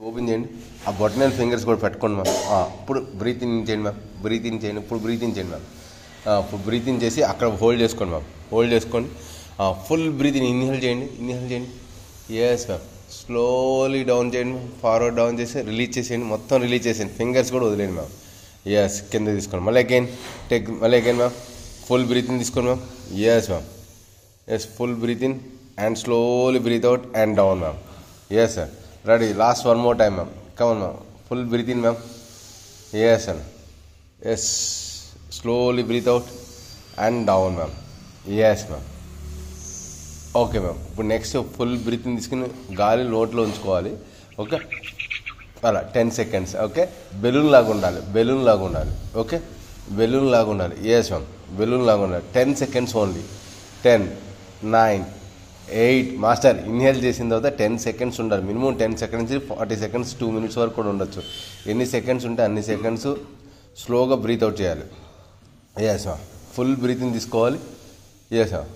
Open చేయండి ఆ బొటనల్ fingers కూడా పెట్టుకోండి మ్యామ్ ఆ, ఇప్పుడు బ్రీత్ ఇన్ చేయండి మ్యామ్ బ్రీత్ ఇన్ చేయండి ఇప్పుడు బ్రీత్ ఇన్ చేయండి మ్యామ్ ఆ, ఇప్పుడు బ్రీత్ ఇన్ చేసి అక్కడ హోల్డ్ చేసుకోండి మ్యామ్ హోల్డ్ చేసుకోండి ఫుల్ బ్రీత్ ఇన్ ఇన్హేల్ చేయండి ఇన్హేల్ చేయండి ఎస్ మ్యామ్ స్లోలీ డౌన్ చేయండి మ్యామ్ ఫార్వర్డ్ డౌన్ చేసి రిలీజ్ చేసేయండి మొత్తం రిలీజ్ చేసేయండి ఫింగర్స్ కూడా వదిలేయండి మ్యామ్ ఎస్ కింద తీసుకోండి మళ్ళీ అగైన్ టెక్ మళ్ళీ again ma'am full breath in తీసుకోండి ma'am yes ma'am yes full breath in and slowly breath out and down ma'am yes sir ready last one more time ma'am come on ma'am full breath in ma'am yes sir yes slowly breath out and down ma'am yes ma'am okay ma'am ఇప్పుడు next full breath తీసుకుని గాలి నోట్లో ఉంచుకోవాలి okay అలా ten seconds okay balloon లాగా ఉండాలి balloon లాగా ఉండాలి ఓకే బెలూన్ లాగా ఉండాలి ఎస్ మ్యామ్ బెలూన్ లాగా ఉండాలి ten seconds only ten nine eight master inhale చేసిన తర్వాత టెన్ సెకండ్స్ ఉండాలి minimum ten seconds forty seconds two minutes వరకు కూడా ఉండొచ్చు ఎన్ని సెకండ్స్ ఉంటే అన్ని సెకండ్స్ స్లోగా బ్రీత్ అవుట్ చేయాలి ఎస్ మ్యామ్ ఫుల్ బ్రీతింగ్ తీసుకోవాలి ఎస్ మ్యామ్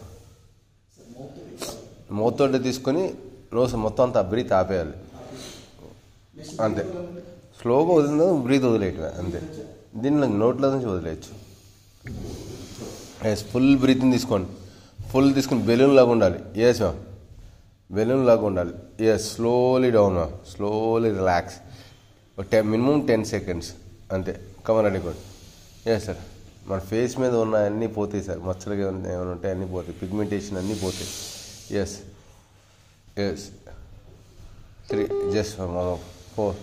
మూతోటి తీసుకొని నోస్ మొత్తం అంతా బ్రీత్ ఆపేయాలి అంతే స్లోగా వదిలిన బ్రీత్ వదిలేయటమే అంతే దీనిలో నోట్లో నుంచి వదిలేయచ్చు ఎస్ ఫుల్ బ్రీతింగ్ తీసుకోండి ఫుల్ తీసుకుని బెలూన్ లాగా ఉండాలి ఎస్ మ్యామ్ బెలూన్ లాగా ఉండాలి yes slowly down ma'am slowly relax ఒక టెన్ మినిమం టెన్ సెకండ్స్ అంతే కమన్ అడిగోండి ఎస్ సార్ మన ఫేస్ మీద ఉన్న అన్నీ పోతాయి సార్ మచ్చలుగా ఉన్న- ఏమైనా ఉంటాయి అన్నీ పోతాయి పిగ్మెంటేషన్ అన్నీ పోతాయి yes yes three just four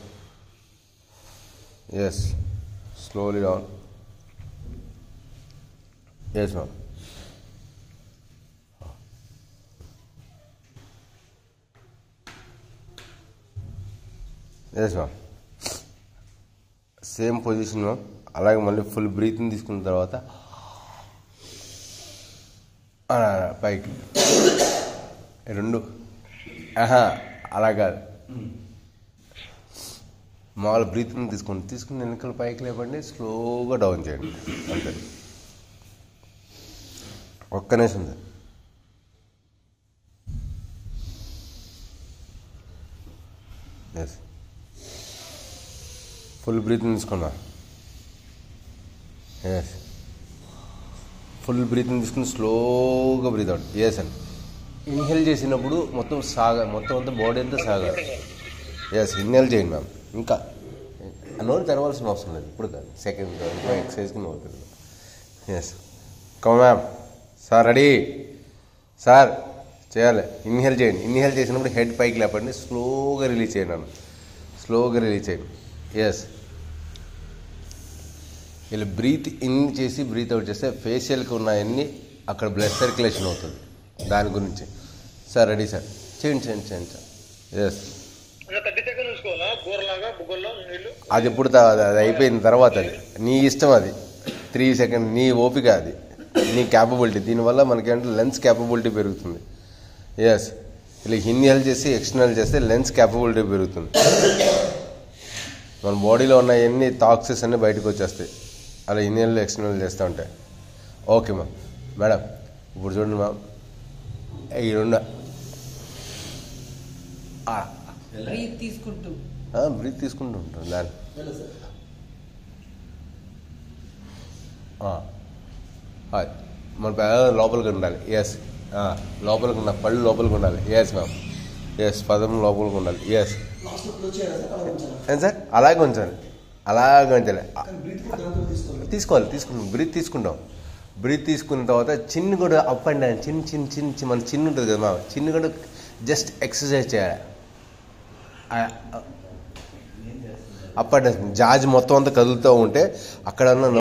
yes slowly down yes ma'am yes ma'am same position ma'am అలాగే మళ్ళీ ఫుల్ బ్రీతింగ్ తీసుకున్న తర్వాత ఆ, పైకి రెండు ఆహా అలా కాదు మామూలు బ్రీతింగ్ తీసుకోండి తీసుకుని వెనకాల పైకి లేపండి స్లోగా డౌన్ చేయండి అంతే ఒక్క నిమిషం సార్ ఎస్ ఫుల్ బ్రీతింగ్ తీసుకున్నా ఎస్ ఫుల్ బ్రీతింగ్ తీసుకుని స్లోగా బ్రీత్ అవుట్ ఎస్ అండి ఇన్హేల్ చేసినప్పుడు మొత్తం సాగ మొత్తం అంతా బాడీ అంతా సాగాలి ఎస్ ఇన్హేల్ చేయండి మ్యామ్ ఇంకా నోరు తెరవాల్సిన అవసరం లేదు ఇప్పుడు కాదు సెకండ్ ఇంకా ఎక్సర్సైజ్కి నోరు తెరవాలి yes come ma'am sir ready sir చేయాలి ఇన్హేల్ చేయండి ఇన్హేల్ చేసినప్పుడు హెడ్ పైకి లేపండి స్లోగా రిలీజ్ చేయండి అన్న స్లోగా రిలీజ్ చేయండి ఎస్ ఇలా బ్రీత్ ఇన్ చేసి బ్రీత్ అవుట్ చేస్తే ఫేషియల్కి ఉన్నాయన్నీ అక్కడ బ్లడ్ సర్క్యులేషన్ అవుతుంది దాని గురించి సార్ రెడీ సార్ చేయండి చేయండి చేయండి సార్ ఎస్ ఇంకా థర్టీ సెకండ్ చూసుకోవాలా కూరలాగా బుగ్గల్లో నీళ్లు అది ఎప్పుడు తా- అది అది అయిపోయిన తర్వాత అది నీ ఇష్టం అది త్రీ సెకండ్ నీ ఓపిక అది నీ క్యాపబిలిటీ దీనివల్ల మనకేంటే లెన్స్ క్యాపబిలిటీ పెరుగుతుంది ఎస్ ఇలా ఇన్హేల్ చేసి ఎక్స్టర్నల్ చేస్తే లెన్స్ క్యాపబిలిటీ పెరుగుతుంది మన బాడీలో ఉన్న ఎన్ని టాక్సిస్ అన్నీ బయటకు వచ్చేస్తాయి అలా ఇన్హేల్ ఎక్స్టర్నల్ చేస్తూ ఉంటాయి ఓకే మ్యామ్ మేడం ఇప్పుడు చూడండి మ్యామ్ ఈ రెండు బ్రీత్ తీసుకుంటూ బ్రీత్ తీసుకుంటూ ఉంటాం దాన్ని ఆ. హాయ్ మన పెద లోపలికి ఉండాలి ఎస్ లోపలికి ఉన్న పళ్ళు లోపలికి ఉండాలి ఎస్ మ్యామ్ ఎస్ పదం లోపలికి ఉండాలి ఎస్ ఏం సార్ అలాగే ఉంచాలి అలాగే ఉంచాలి తీసుకోవాలి తీసుకుంటాం బ్రీత్ తీసుకుంటాం బ్రీత్ తీసుకున్న తర్వాత చిన్న కూడా అప్ అండ్ డౌన్ చిన్న చిన్న చిన్న చిన్న మన చిన్న ఉంటుంది కదా మా చిన్న కూడా జస్ట్ ఎక్సర్సైజ్ చేయాలి అప్ అండ్ డౌన్ జాజ్ మొత్తం అంతా కదులుతూ ఉంటే అక్కడ ఉన్న